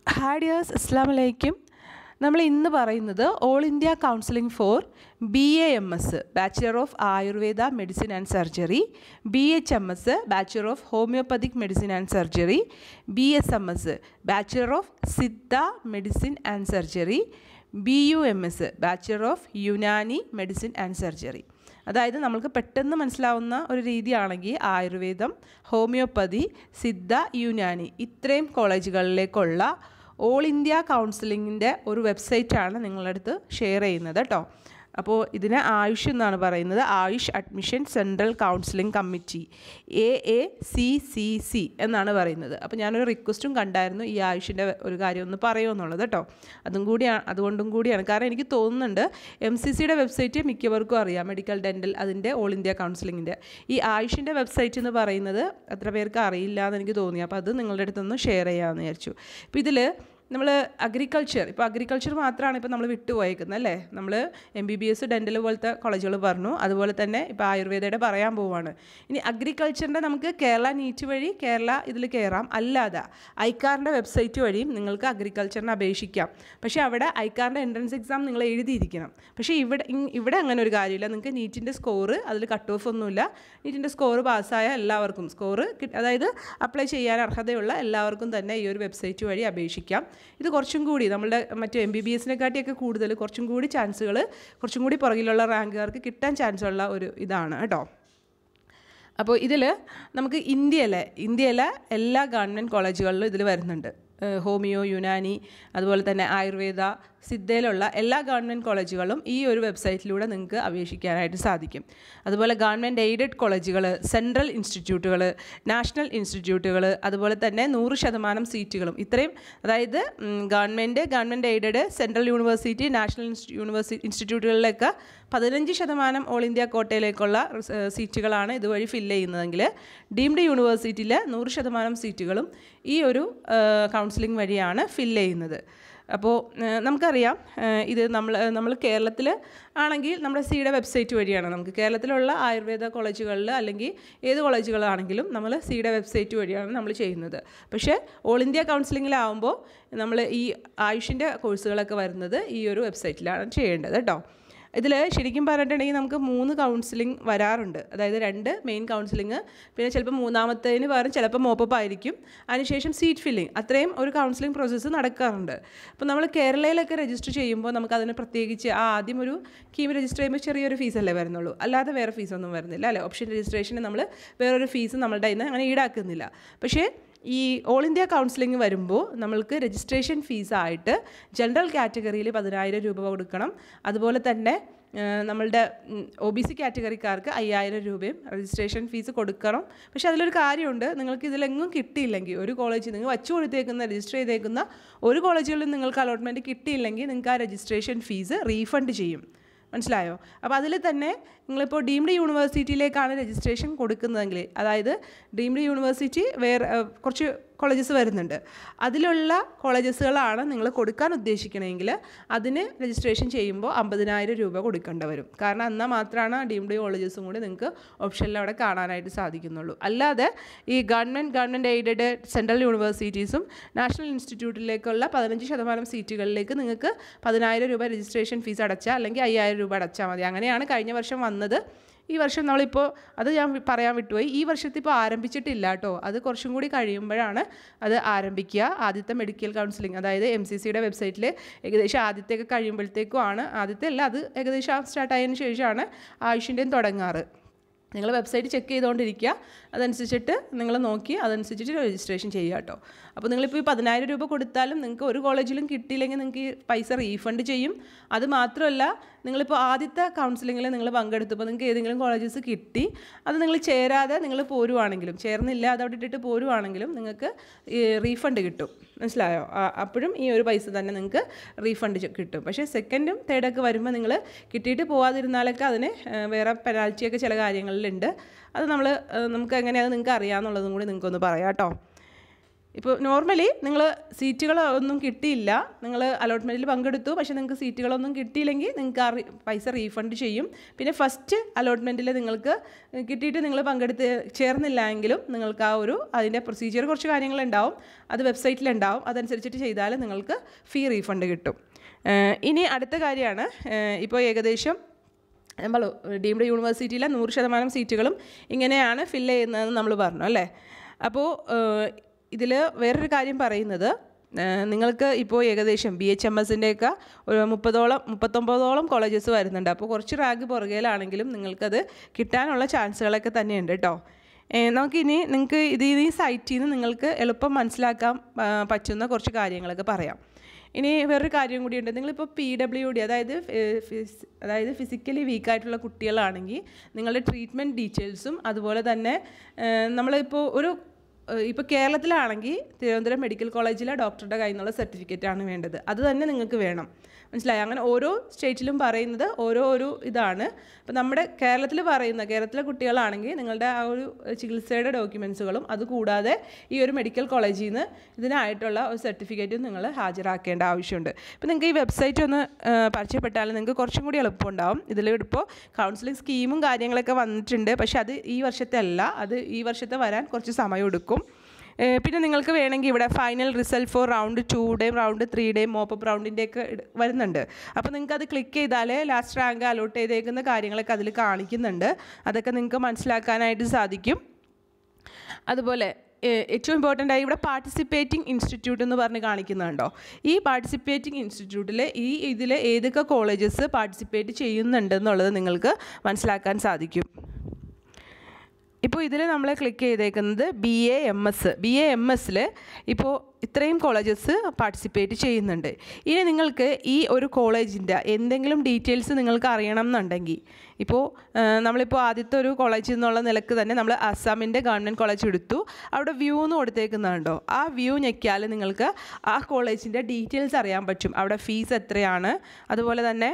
hi dears അസ്സാം വലൈക്കും നമ്മൾ ഇന്ന് പറയുന്നത് all India counselling for B A M S bachelor of Ayurveda medicine and surgery B H M S bachelor of homoeopathic medicine and surgery B S M S bachelor of Siddha medicine and surgery B U M S bachelor of Unani medicine and surgery അതായത് നമ്മൾക്ക് പെട്ടെന്ന് മനസ്സിലാവുന്ന ഒരു രീതിയാണെങ്കിൽ ആയുർവേദം homeopathy Siddha Unani ഇത്രയും കോളേജുകളിലേക്കുള്ള all India കൗൺസിലിങ്ങിൻ്റെ ഒരു വെബ്സൈറ്റാണ് നിങ്ങളുടെ അടുത്ത് ഷെയർ ചെയ്യുന്നത് കേട്ടോ അപ്പോൾ ഇതിന് ആയുഷ് എന്നാണ് പറയുന്നത് AYUSH admission central counselling committee A A C C C എന്നാണ് പറയുന്നത് അപ്പോൾ ഞാനൊരു റിക്വസ്റ്റും കണ്ടായിരുന്നു ഈ ആയുഷിൻ്റെ ഒരു കാര്യം ഒന്ന് പറയുമെന്നുള്ളത് കേട്ടോ അതും കൂടിയാണ് അതുകൊണ്ടും കൂടിയാണ് കാരണം എനിക്ക് തോന്നുന്നുണ്ട് എം സി സിയുടെ വെബ്സൈറ്റ് മിക്കവർക്കും അറിയാം മെഡിക്കൽ ഡെൻറ്റൽ അതിൻ്റെ ഓൾ ഇന്ത്യ കൗൺസിലിങ്ങിൻ്റെ ഈ ആയുഷിൻ്റെ വെബ്സൈറ്റ് എന്ന് പറയുന്നത് എത്ര പേർക്ക് അറിയില്ല എന്ന് എനിക്ക് തോന്നി അപ്പോൾ അത് നിങ്ങളുടെ അടുത്തൊന്ന് ഷെയർ ചെയ്യാമെന്ന് വിചാരിച്ചു ഇപ്പോൾ ഇതിൽ നമ്മൾ അഗ്രികൾച്ചർ ഇപ്പോൾ അഗ്രികൾച്ചർ മാത്രമാണ് ഇപ്പോൾ നമ്മൾ വിട്ടുപോയേക്കുന്നത് അല്ലേ നമ്മൾ M B B S dental പോലത്തെ കോളേജുകൾ പറഞ്ഞു അതുപോലെ തന്നെ ഇപ്പോൾ ആയുർവേദയുടെ പറയാൻ പോവുകയാണ് ഇനി അഗ്രികൾച്ചറിൻ്റെ നമുക്ക് കേരള നീറ്റ് വഴി കേരള ഇതിൽ കയറാം അല്ലാതെ ഐക്കാറിൻ്റെ വെബ്സൈറ്റ് വഴിയും നിങ്ങൾക്ക് അഗ്രികൾച്ചറിന് അപേക്ഷിക്കാം പക്ഷേ അവിടെ ഐക്കാറിൻ്റെ എൻട്രൻസ് എക്സാം നിങ്ങൾ എഴുതിയിരിക്കണം പക്ഷേ ഇവിടെ ഇവിടെ അങ്ങനെ ഒരു കാര്യമില്ല നിങ്ങൾക്ക് നീറ്റിൻ്റെ സ്കോറ് അതിൽ കട്ട് ഓഫ് ഒന്നുമില്ല നീറ്റിൻ്റെ സ്കോറ് പാസ്സായ എല്ലാവർക്കും സ്കോറ് അതായത് അപ്ലൈ ചെയ്യാൻ അർഹതയുള്ള എല്ലാവർക്കും തന്നെ ഈ ഒരു വെബ്സൈറ്റ് വഴി അപേക്ഷിക്കാം ഇത് കുറച്ചും കൂടി നമ്മളുടെ മറ്റു എം ബി ബി എസിനെക്കാട്ടിയൊക്കെ കൂടുതൽ കുറച്ചും കൂടി ചാൻസുകൾ കുറച്ചും കൂടി പുറകിലുള്ള റാങ്കുകാർക്ക് കിട്ടാൻ ചാൻസ് ഉള്ള ഒരു ഇതാണ് കേട്ടോ അപ്പോൾ ഇതിൽ നമുക്ക് ഇന്ത്യയിലെ ഇന്ത്യയിലെ എല്ലാ ഗവൺമെൻറ് കോളേജുകളിലും ഇതിൽ വരുന്നുണ്ട് ഹോമിയോ യുനാനി അതുപോലെ തന്നെ ആയുർവേദ സിദ്ധയിലുള്ള എല്ലാ ഗവൺമെൻറ് കോളേജുകളും ഈ ഒരു വെബ്സൈറ്റിലൂടെ നിങ്ങൾക്ക് അപേക്ഷിക്കാനായിട്ട് സാധിക്കും അതുപോലെ ഗവൺമെൻറ് എയ്ഡഡ് കോളേജുകൾ സെൻട്രൽ ഇൻസ്റ്റിറ്റ്യൂട്ടുകൾ നാഷണൽ ഇൻസ്റ്റിറ്റ്യൂട്ടുകൾ അതുപോലെ തന്നെ നൂറ് ശതമാനം സീറ്റുകളും ഇത്രയും അതായത് government government aided central university national university ഇൻസ്റ്റിറ്റ്യൂട്ടുകളിലൊക്കെ പതിനഞ്ച് ശതമാനം ഓൾ ഇന്ത്യ കോട്ടയിലേക്കുള്ള സീറ്റുകളാണ് ഇതുവഴി ഫില്ല് ചെയ്യുന്നതെങ്കിൽ ഡീംഡ് യൂണിവേഴ്സിറ്റിയിൽ നൂറ് ശതമാനം സീറ്റുകളും ഈ ഒരു കൗൺസിലിംഗ് വഴിയാണ് ഫില്ല് ചെയ്യുന്നത് അപ്പോൾ നമുക്കറിയാം ഇത് നമ്മൾ നമ്മൾ കേരളത്തിൽ ആണെങ്കിൽ നമ്മുടെ സിയുടെ വെബ്സൈറ്റ് വഴിയാണ് നമുക്ക് കേരളത്തിലുള്ള ആയുർവേദ കോളേജുകളിൽ അല്ലെങ്കിൽ ഏത് കോളേജുകളാണെങ്കിലും നമ്മൾ സിയുടെ വെബ്സൈറ്റ് വഴിയാണ് നമ്മൾ ചെയ്യുന്നത് പക്ഷേ ഓൾ ഇന്ത്യ കൗൺസിലിങ്ങിലാവുമ്പോൾ നമ്മൾ ഈ ആയുഷിൻ്റെ കോഴ്സുകളൊക്കെ വരുന്നത് ഈ ഒരു വെബ്സൈറ്റിലാണ് ചെയ്യേണ്ടത് കേട്ടോ ഇതിൽ ശരിക്കും പറഞ്ഞിട്ടുണ്ടെങ്കിൽ നമുക്ക് മൂന്ന് കൗൺസിലിംഗ് വരാറുണ്ട് അതായത് രണ്ട് മെയിൻ കൗൺസിലിംഗ് പിന്നെ ചിലപ്പോൾ മൂന്നാമത്തേന് പകരം ചിലപ്പോൾ മോപ്പപ്പ് ആയിരിക്കും അതിനുശേഷം സീറ്റ് ഫില്ലിംഗ് അത്രയും ഒരു കൗൺസിലിംഗ് പ്രോസസ്സ് നടക്കാറുണ്ട് അപ്പോൾ നമ്മൾ കേരളയിലൊക്കെ രജിസ്റ്റർ ചെയ്യുമ്പോൾ നമുക്ക് അതിന് പ്രത്യേകിച്ച് ആ ആദ്യം ഒരു കീം രജിസ്റ്റർ ചെയ്യുമ്പോൾ ചെറിയൊരു ഫീസല്ലേ വരുന്നുള്ളൂ അല്ലാതെ വേറെ ഫീസൊന്നും വരുന്നില്ല അല്ലേ ഓപ്ഷൻ രജിസ്ട്രേഷന് നമ്മൾ വേറൊരു ഫീസ് നമ്മളുടെ കയ്യിൽ നിന്ന് അങ്ങനെ ഈടാക്കുന്നില്ല പക്ഷേ ഈ ഓൾ ഇന്ത്യ കൗൺസിലിംഗ് വരുമ്പോൾ നമ്മൾക്ക് രജിസ്ട്രേഷൻ ഫീസായിട്ട് ജനറൽ കാറ്റഗറിയിൽ പതിനായിരം രൂപ കൊടുക്കണം അതുപോലെ തന്നെ നമ്മളുടെ ഒ ബി സി കാറ്റഗറിക്കാർക്ക് അയ്യായിരം രൂപയും രജിസ്ട്രേഷൻ ഫീസ് കൊടുക്കണം പക്ഷേ അതിലൊരു കാര്യമുണ്ട് നിങ്ങൾക്ക് ഇതിലെങ്ങും കിട്ടിയില്ലെങ്കിൽ ഒരു കോളേജ് നിങ്ങൾ വച്ചു കൊടുത്തേക്കുന്ന രജിസ്റ്റർ ചെയ്തേക്കുന്ന ഒരു കോളേജുകളിലും നിങ്ങൾക്ക് അലോട്ട്മെൻറ്റ് കിട്ടിയില്ലെങ്കിൽ നിങ്ങൾക്ക് ആ രജിസ്ട്രേഷൻ ഫീസ് റീഫണ്ട് ചെയ്യും മനസ്സിലായോ അപ്പോൾ അതിൽ തന്നെ നിങ്ങളിപ്പോൾ ഡീംഡ് യൂണിവേഴ്സിറ്റിയിലേക്കാണ് രജിസ്ട്രേഷൻ കൊടുക്കുന്നതെങ്കിൽ അതായത് ഡീംഡ് യൂണിവേഴ്സിറ്റി വേറെ കുറച്ച് കോളേജസ് വരുന്നുണ്ട് അതിലുള്ള കോളേജസുകളാണ് നിങ്ങൾ കൊടുക്കാൻ ഉദ്ദേശിക്കണമെങ്കിൽ അതിന് രജിസ്ട്രേഷൻ ചെയ്യുമ്പോൾ അമ്പതിനായിരം രൂപ കൊടുക്കേണ്ടി വരും കാരണം എന്നാൽ മാത്രമാണ് ഡീംഡ് കോളേജസും കൂടി നിങ്ങൾക്ക് ഓപ്ഷനിൽ അവിടെ കാണാനായിട്ട് സാധിക്കുന്നുള്ളൂ അല്ലാതെ ഈ ഗവൺമെൻറ് ഗവൺമെൻറ് എയ്ഡഡ് സെൻട്രൽ യൂണിവേഴ്സിറ്റീസും നാഷണൽ ഇൻസ്റ്റിറ്റ്യൂട്ടിലേക്കുള്ള പതിനഞ്ച് ശതമാനം സീറ്റുകളിലേക്ക് നിങ്ങൾക്ക് പതിനായിരം രൂപ രജിസ്ട്രേഷൻ ഫീസ് അടച്ചാൽ അല്ലെങ്കിൽ അയ്യായിരം രൂപ അടച്ചാൽ മതി അങ്ങനെയാണ് കഴിഞ്ഞ വർഷം വന്നത് ഈ വർഷം നമ്മളിപ്പോൾ അത് ഞാൻ പറയാൻ വിട്ടുപോയി ഈ വർഷത്തിൽ ഇപ്പോൾ ആരംഭിച്ചിട്ടില്ല കേട്ടോ അത് കുറച്ചും കൂടി കഴിയുമ്പോഴാണ് അത് ആരംഭിക്കുക ആദ്യത്തെ മെഡിക്കൽ കൗൺസിലിംഗ് അതായത് എം സി സിയുടെ വെബ്സൈറ്റിൽ ഏകദേശം ആദ്യത്തെയൊക്കെ കഴിയുമ്പോഴത്തേക്കും ആണ് ആദ്യത്തെ അല്ല അത് ഏകദേശം സ്റ്റാർട്ട് ആയതിനു ശേഷമാണ് ആയുഷിൻ്റെയും തുടങ്ങാറ് നിങ്ങൾ വെബ്സൈറ്റ് ചെക്ക് ചെയ്തുകൊണ്ടിരിക്കുക അതനുസരിച്ചിട്ട് നിങ്ങൾ നോക്കി അതനുസരിച്ചിട്ട് രജിസ്ട്രേഷൻ ചെയ്യുക കേട്ടോ അപ്പോൾ നിങ്ങളിപ്പോൾ ഈ പതിനായിരം രൂപ കൊടുത്താലും നിങ്ങൾക്ക് ഒരു കോളേജിലും കിട്ടിയില്ലെങ്കിൽ നിങ്ങൾക്ക് ഈ പൈസ റീഫണ്ട് ചെയ്യും അത് മാത്രമല്ല നിങ്ങളിപ്പോൾ ആദ്യത്തെ കൗൺസിലിങ്ങിൽ നിങ്ങൾ പങ്കെടുത്തപ്പോൾ നിങ്ങൾക്ക് ഏതെങ്കിലും കോളേജസ് കിട്ടി അത് നിങ്ങൾ ചേരാതെ നിങ്ങൾ പോരുവാണെങ്കിലും ചേർന്നില്ല അത് അവിടെ ഇട്ടിട്ട് പോരുവാണെങ്കിലും നിങ്ങൾക്ക് റീഫണ്ട് കിട്ടും മനസ്സിലായോ അപ്പോഴും ഈ ഒരു പൈസ തന്നെ നിങ്ങൾക്ക് റീഫണ്ട് കിട്ടും പക്ഷേ സെക്കൻഡും തേർഡൊക്കെ വരുമ്പോൾ നിങ്ങൾ കിട്ടിയിട്ട് പോകാതിരുന്നാലൊക്കെ അതിന് വേറെ പെനാൽറ്റിയൊക്കെ ചില കാര്യങ്ങളിലുണ്ട് അത് നമ്മൾ നമുക്ക് എങ്ങനെയാണ് നിങ്ങൾക്ക് അറിയാമെന്നുള്ളതും കൂടി നിങ്ങൾക്കൊന്ന് പറയാം കേട്ടോ ഇപ്പോൾ നോർമലി നിങ്ങൾ സീറ്റുകൾ ഒന്നും കിട്ടിയില്ല നിങ്ങൾ അലോട്ട്മെൻറ്റിൽ പങ്കെടുത്തു പക്ഷേ നിങ്ങൾക്ക് സീറ്റുകളൊന്നും കിട്ടിയില്ലെങ്കിൽ നിങ്ങൾക്ക് ആ റി- പൈസ റീഫണ്ട് ചെയ്യും പിന്നെ ഫസ്റ്റ് അലോട്ട്മെൻറ്റിൽ നിങ്ങൾക്ക് കിട്ടിയിട്ട് നിങ്ങൾ പങ്കെടുത്ത് ചേർന്നില്ല എങ്കിലും നിങ്ങൾക്ക് ആ ഒരു അതിൻ്റെ പ്രൊസീജിയർ കുറച്ച് കാര്യങ്ങളുണ്ടാവും അത് വെബ്സൈറ്റിലുണ്ടാവും അതനുസരിച്ചിട്ട് ചെയ്താൽ നിങ്ങൾക്ക് ഫീ റീഫണ്ട് കിട്ടും ഏഹ് ഇനി അടുത്ത കാര്യമാണ് ഇപ്പോൾ ഏകദേശം നമ്മൾ ഡീംഡ് യൂണിവേഴ്സിറ്റിയിലെ നൂറ് ശതമാനം സീറ്റുകളും ഇങ്ങനെയാണ് ഫില്ല് ചെയ്യുന്നതെന്ന് നമ്മൾ പറഞ്ഞു അല്ലേ അപ്പോൾ ഇതിൽ വേറൊരു കാര്യം പറയുന്നത് ഏഹ് നിങ്ങൾക്ക് ഇപ്പോൾ ഏകദേശം ബി എച്ച് എം എസിൻ്റെയൊക്കെ ഒരു മുപ്പതോളം മുപ്പത്തൊമ്പതോളം കോളേജസ് വരുന്നുണ്ട് അപ്പോൾ കുറച്ച് റാങ്ക് പുറകിലാണെങ്കിലും നിങ്ങൾക്കത് കിട്ടാനുള്ള ചാൻസുകളൊക്കെ തന്നെയുണ്ട് കേട്ടോ ഏഹ് നമുക്കിനി നിങ്ങൾക്ക് ഇത് ഈ സൈറ്റിൽ നിന്ന് നിങ്ങൾക്ക് എളുപ്പം മനസ്സിലാക്കാൻ ആ, പറ്റുന്ന കുറച്ച് കാര്യങ്ങളൊക്കെ പറയാം ഇനി വേറൊരു കാര്യം കൂടിയുണ്ട് നിങ്ങളിപ്പോൾ പി ഡബ്ല്യു ഡി അതായത് ഫി- ഫിസ്- അതായത് ഫിസിക്കലി വീക്കായിട്ടുള്ള കുട്ടികളാണെങ്കിൽ നിങ്ങളുടെ ട്രീറ്റ്മെൻറ്റ് ഡീറ്റെയിൽസും അതുപോലെ തന്നെ ഏഹ് നമ്മളിപ്പോൾ ഒരു ഇപ്പോൾ കേരളത്തിലാണെങ്കിൽ തിരുവനന്തപുരം മെഡിക്കൽ കോളേജിലെ ഡോക്ടറുടെ കയ്യിൽ നിന്നുള്ള സർട്ടിഫിക്കറ്റ് ആണ് വേണ്ടത് അത് തന്നെ നിങ്ങൾക്ക് വേണം മനസ്സിലായി അങ്ങനെ ഓരോ സ്റ്റേറ്റിലും പറയുന്നത് ഓരോ ഒരു ഇതാണ് അപ്പോൾ നമ്മുടെ കേരളത്തിൽ പറയുന്ന കേരളത്തിലെ കുട്ടികളാണെങ്കിൽ നിങ്ങളുടെ ആ ഒരു ചികിത്സയുടെ ഡോക്യുമെൻസുകളും അതുകൂടാതെ ഈ ഒരു മെഡിക്കൽ കോളേജിൽ നിന്ന് ഇതിനായിട്ടുള്ള ഒരു സർട്ടിഫിക്കറ്റും നിങ്ങൾ ഹാജരാക്കേണ്ട ആവശ്യമുണ്ട് ഇപ്പോൾ നിങ്ങൾക്ക് ഈ വെബ്സൈറ്റ് ഒന്ന് ആ, പരിചയപ്പെട്ടാൽ നിങ്ങൾക്ക് കുറച്ചും കൂടി എളുപ്പമുണ്ടാവും ഇതിൽ ഇപ്പോൾ കൗൺസിലിംഗ് സ്കീമും കാര്യങ്ങളൊക്കെ വന്നിട്ടുണ്ട് പക്ഷേ അത് ഈ വർഷത്തെ അല്ല അത് ഈ വർഷത്തെ വരാൻ കുറച്ച് സമയം എടുക്കും ഏഹ് പിന്നെ നിങ്ങൾക്ക് വേണമെങ്കിൽ ഇവിടെ ഫൈനൽ റിസൾട്ട് ഫോർ റൗണ്ട് ടൂയുടെയും റൗണ്ട് ത്രീയുടെയും മോപ്പപ്പ് റൗണ്ടിൻ്റെയൊക്കെ വരുന്നുണ്ട് അപ്പോൾ നിങ്ങൾക്ക് അത് ക്ലിക്ക് ചെയ്താൽ ലാസ്റ്റ് റാങ്ക് അലോട്ട് ചെയ്തേക്കുന്ന കാര്യങ്ങളൊക്കെ അതിൽ കാണിക്കുന്നുണ്ട് അതൊക്കെ നിങ്ങൾക്ക് മനസ്സിലാക്കാനായിട്ട് സാധിക്കും അതുപോലെ ഏഹ് ഏറ്റവും ഇമ്പോർട്ടൻ്റ് ആയി ഇവിടെ പാർട്ടിസിപ്പേറ്റിംഗ് ഇൻസ്റ്റിറ്റ്യൂട്ട് എന്ന് പറഞ്ഞ് കാണിക്കുന്നുണ്ടോ ഈ പാർട്ടിസിപ്പേറ്റിംഗ് ഇൻസ്റ്റിറ്റ്യൂട്ടിൽ ഈ ഇതിൽ ഏതൊക്കെ കോളേജസ് പാർട്ടിസിപ്പേറ്റ് ചെയ്യുന്നുണ്ട് എന്നുള്ളത് നിങ്ങൾക്ക് മനസ്സിലാക്കാൻ സാധിക്കും ഇപ്പോൾ ഇതിൽ നമ്മൾ ക്ലിക്ക് ചെയ്തേക്കുന്നത് B A M S B A M എസിൽ ഇപ്പോൾ ഇത്രയും കോളേജസ് പാർട്ടിസിപ്പേറ്റ് ചെയ്യുന്നുണ്ട് ഇനി നിങ്ങൾക്ക് ഈ ഒരു കോളേജിൻ്റെ എന്തെങ്കിലും ഡീറ്റെയിൽസ് നിങ്ങൾക്ക് അറിയണം എന്നുണ്ടെങ്കിൽ ഇപ്പോൾ ആ, നമ്മളിപ്പോൾ ആദ്യത്തെ ഒരു കോളേജിൽ നിന്നുള്ള നിലക്ക് തന്നെ നമ്മൾ അസ്സാമിൻ്റെ ഗവൺമെൻറ് കോളേജ് എടുത്തു അവിടെ വ്യൂ എന്ന് കൊടുത്തേക്കുന്നുണ്ടോ ആ വ്യൂ ഞെക്കിയാൽ നിങ്ങൾക്ക് ആ കോളേജിൻ്റെ ഡീറ്റെയിൽസ് അറിയാൻ പറ്റും അവിടെ ഫീസ് എത്രയാണ് അതുപോലെ തന്നെ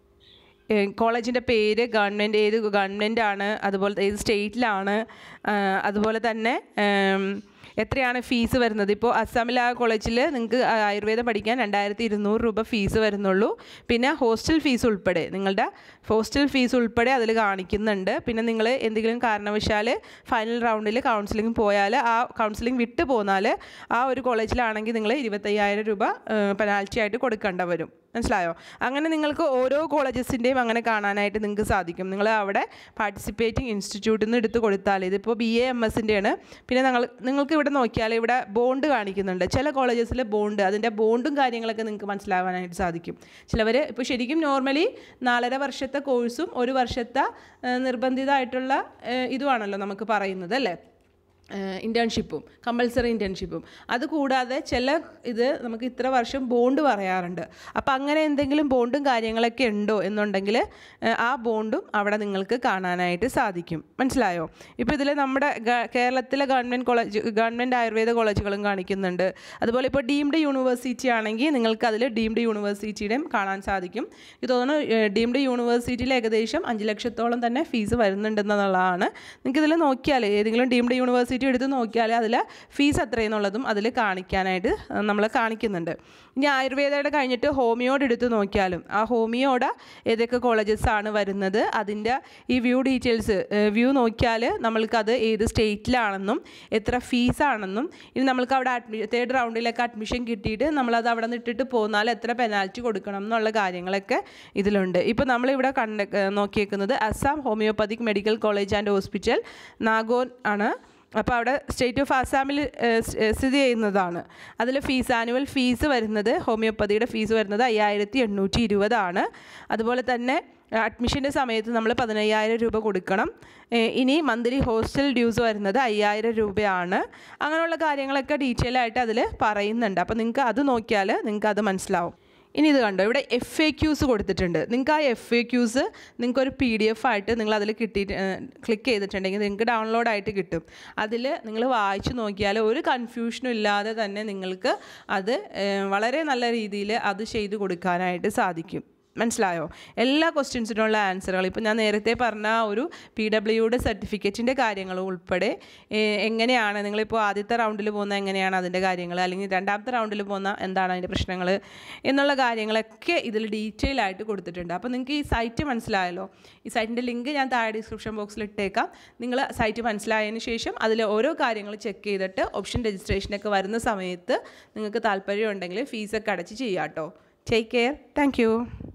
കോളേജിൻ്റെ പേര് ഗവൺമെൻറ് ഏത് ഗവൺമെൻറ് ആണ് അതുപോലെ ഏത് സ്റ്റേറ്റിലാണ് ആ, അതുപോലെ തന്നെ ഉം, എത്രയാണ് ഫീസ് വരുന്നത് ഇപ്പോൾ അസ്സാമിലെ ആ കോളേജിൽ നിങ്ങൾക്ക് ആയുർവേദം പഠിക്കാൻ രണ്ടായിരത്തി ഇരുന്നൂറ് രൂപ ഫീസ് വരുന്നുള്ളൂ പിന്നെ ഹോസ്റ്റൽ ഫീസ് ഉൾപ്പെടെ നിങ്ങളുടെ ഹോസ്റ്റൽ ഫീസ് ഉൾപ്പെടെ അതിൽ കാണിക്കുന്നുണ്ട് പിന്നെ നിങ്ങൾ എന്തെങ്കിലും കാരണവശാൽ ഫൈനൽ റൗണ്ടിൽ കൗൺസിലിംഗ് പോയാൽ ആ കൗൺസിലിംഗ് വിട്ട് പോന്നാൽ ആ ഒരു കോളേജിലാണെങ്കിൽ നിങ്ങൾ ഇരുപത്തയ്യായിരം രൂപ പെനാൽറ്റി ആയിട്ട് കൊടുക്കേണ്ട വരും മനസ്സിലായോ അങ്ങനെ നിങ്ങൾക്ക് ഓരോ കോളേജസിൻ്റെയും അങ്ങനെ കാണാനായിട്ട് നിങ്ങൾക്ക് സാധിക്കും നിങ്ങൾ അവിടെ പാർട്ടിസിപ്പേറ്റിംഗ് ഇൻസ്റ്റിറ്റ്യൂട്ടിൽ നിന്ന് എടുത്ത് കൊടുത്താൽ ഇതിപ്പോൾ ബി എ എം എസിൻ്റെയാണ് പിന്നെ നിങ്ങൾ നിങ്ങൾക്ക് ഇവിടെ നോക്കിയാൽ ഇവിടെ ബോണ്ട് കാണിക്കുന്നുണ്ട് ചില കോളേജസിൽ ബോണ്ട് അതിൻ്റെ ബോണ്ടും കാര്യങ്ങളൊക്കെ നിങ്ങൾക്ക് മനസ്സിലാവാനായിട്ട് സാധിക്കും ചിലവർ ഇപ്പോൾ ശരിക്കും നോർമലി നാലര വർഷത്തെ കോഴ്സും ഒരു വർഷത്തെ ആ, നിർബന്ധിതമായിട്ടുള്ള ആ, ഇതുമാണല്ലോ നമുക്ക് പറയുന്നത് അല്ലേ ഇൻറ്റേൺഷിപ്പും കമ്പൽസറി ഇൻറ്റേൺഷിപ്പും അതുകൂടാതെ ചില ഇത് നമുക്ക് ഇത്ര വർഷം ബോണ്ട് പറയാറുണ്ട് അപ്പോൾ അങ്ങനെ എന്തെങ്കിലും ബോണ്ടും കാര്യങ്ങളൊക്കെ ഉണ്ടോ എന്നുണ്ടെങ്കിൽ ഏഹ്, ആ ബോണ്ടും അവിടെ നിങ്ങൾക്ക് കാണാനായിട്ട് സാധിക്കും മനസ്സിലായോ ഇപ്പോൾ ഇതിൽ നമ്മുടെ ഗ- കേരളത്തിലെ ഗവൺമെൻറ് കോളേജ് ഗവൺമെൻറ് ആയുർവേദ കോളേജുകളും കാണിക്കുന്നുണ്ട് അതുപോലെ ഇപ്പോൾ ഡീംഡ് യൂണിവേഴ്സിറ്റി ആണെങ്കിൽ നിങ്ങൾക്ക് അതിൽ ഡീംഡ് യൂണിവേഴ്സിറ്റിയുടെയും കാണാൻ സാധിക്കും ഇത് തോന്നുന്നു ഡീംഡ് യൂണിവേഴ്സിറ്റിയിൽ ഏകദേശം അഞ്ച് ലക്ഷത്തോളം തന്നെ ഫീസ് വരുന്നുണ്ടെന്നുള്ളതാണ് നിങ്ങൾക്ക് ഇതിൽ നോക്കിയാൽ ഏതെങ്കിലും ഡീംഡ് യൂണിവേഴ്സിറ്റി എടുത്ത് നോക്കിയാൽ അതിൽ ഫീസ് എത്രയെന്നുള്ളതും അതിൽ കാണിക്കാനായിട്ട് നമ്മൾ കാണിക്കുന്നുണ്ട് ഇനി ആയുർവേദയുടെ കഴിഞ്ഞിട്ട് ഹോമിയോട് എടുത്ത് നോക്കിയാലും ആ ഹോമിയോടെ ഏതൊക്കെ കോളേജസ് ആണ് വരുന്നത് അതിൻ്റെ ഈ വ്യൂ ഡീറ്റെയിൽസ് വ്യൂ നോക്കിയാൽ നമ്മൾക്കത് ഏത് സ്റ്റേറ്റിലാണെന്നും എത്ര ഫീസാണെന്നും ഇനി നമ്മൾക്ക് അവിടെ അഡ്മി തേർഡ് റൗണ്ടിലൊക്കെ അഡ്മിഷൻ കിട്ടിയിട്ട് നമ്മളത് അവിടെ നിന്ന് ഇട്ടിട്ട് പോന്നാൽ എത്ര പെനാൽറ്റി കൊടുക്കണം എന്നുള്ള കാര്യങ്ങളൊക്കെ ഇതിലുണ്ട് ഇപ്പോൾ നമ്മളിവിടെ കണ്ട നോക്കിയേക്കുന്നത് Assam homoeopathic medical college and hospital Nagaon ആണ് അപ്പോൾ അവിടെ സ്റ്റേറ്റ് ഓഫ് ആസാമിൽ ഏഹ്, സ്- ഏഹ്, സ്ഥിതി ചെയ്യുന്നതാണ് അതിൽ ഫീസ് ആനുവൽ ഫീസ് വരുന്നത് ഹോമിയോപ്പതിയുടെ ഫീസ് വരുന്നത് അയ്യായിരത്തി എണ്ണൂറ്റി ഇരുപതാണ് അതുപോലെ തന്നെ അഡ്മിഷൻ്റെ സമയത്ത് നമ്മൾ പതിനയ്യായിരം രൂപ കൊടുക്കണം ഏഹ്, ഇനി മന്ത്ലി ഹോസ്റ്റൽ ഡ്യൂസ് വരുന്നത് അയ്യായിരം രൂപയാണ് അങ്ങനെയുള്ള കാര്യങ്ങളൊക്കെ ഡീറ്റെയിൽ ആയിട്ട് അതിൽ പറയുന്നുണ്ട് അപ്പോൾ നിങ്ങൾക്ക് അത് നോക്കിയാൽ നിങ്ങൾക്ക് അത് മനസ്സിലാവും ഇനി ഇത് കണ്ടോ ഇവിടെ എഫ് എ ക്യൂസ് കൊടുത്തിട്ടുണ്ട് നിങ്ങൾക്ക് ആ എഫ് എ ക്യൂസ് നിങ്ങൾക്ക് ഒരു പി ഡി എഫ് ആയിട്ട് നിങ്ങൾ അതിൽ കിട്ടിയിട്ട് ക്ലിക്ക് ചെയ്തിട്ടുണ്ടെങ്കിൽ നിങ്ങൾക്ക് ഡൗൺലോഡ് ആയിട്ട് കിട്ടും അതിൽ നിങ്ങൾ വായിച്ചു നോക്കിയാൽ ഒരു കൺഫ്യൂഷനും ഇല്ലാതെ തന്നെ നിങ്ങൾക്ക് അത് ഏഹ്, വളരെ നല്ല രീതിയിൽ അത് ചെയ്ത് കൊടുക്കാനായിട്ട് സാധിക്കും മനസ്സിലായോ എല്ലാ ക്വസ്റ്റ്യൻസിനുള്ള ആൻസറുകൾ ഇപ്പോൾ ഞാൻ നേരത്തെ പറഞ്ഞ ആ ഒരു പി ഡബ്ല്യുയുടെ സർട്ടിഫിക്കറ്റിൻ്റെ കാര്യങ്ങൾ ഉൾപ്പെടെ ഏഹ്, എങ്ങനെയാണ് നിങ്ങളിപ്പോൾ ആദ്യത്തെ റൗണ്ടിൽ പോകുന്ന എങ്ങനെയാണ് അതിൻ്റെ കാര്യങ്ങൾ അല്ലെങ്കിൽ രണ്ടാമത്തെ റൗണ്ടിൽ പോകുന്ന എന്താണ് അതിൻ്റെ പ്രശ്നങ്ങൾ എന്നുള്ള കാര്യങ്ങളൊക്കെ ഇതിൽ ഡീറ്റെയിൽ ആയിട്ട് കൊടുത്തിട്ടുണ്ട് അപ്പോൾ നിങ്ങൾക്ക് ഈ സൈറ്റ് മനസ്സിലായല്ലോ ഈ സൈറ്റിൻ്റെ ലിങ്ക് ഞാൻ താഴെ ഡിസ്ക്രിപ്ഷൻ ബോക്സിൽ ഇട്ടേക്കാം നിങ്ങൾ സൈറ്റ് മനസ്സിലായതിന് ശേഷം അതിൽ ഓരോ കാര്യങ്ങൾ ചെക്ക് ചെയ്തിട്ട് ഓപ്ഷൻ രജിസ്ട്രേഷനൊക്കെ വരുന്ന സമയത്ത് നിങ്ങൾക്ക് താല്പര്യം ഉണ്ടെങ്കിൽ ഫീസൊക്കെ അടച്ച് ചെയ്യാം കേട്ടോ ടേക്ക് കെയർ താങ്ക്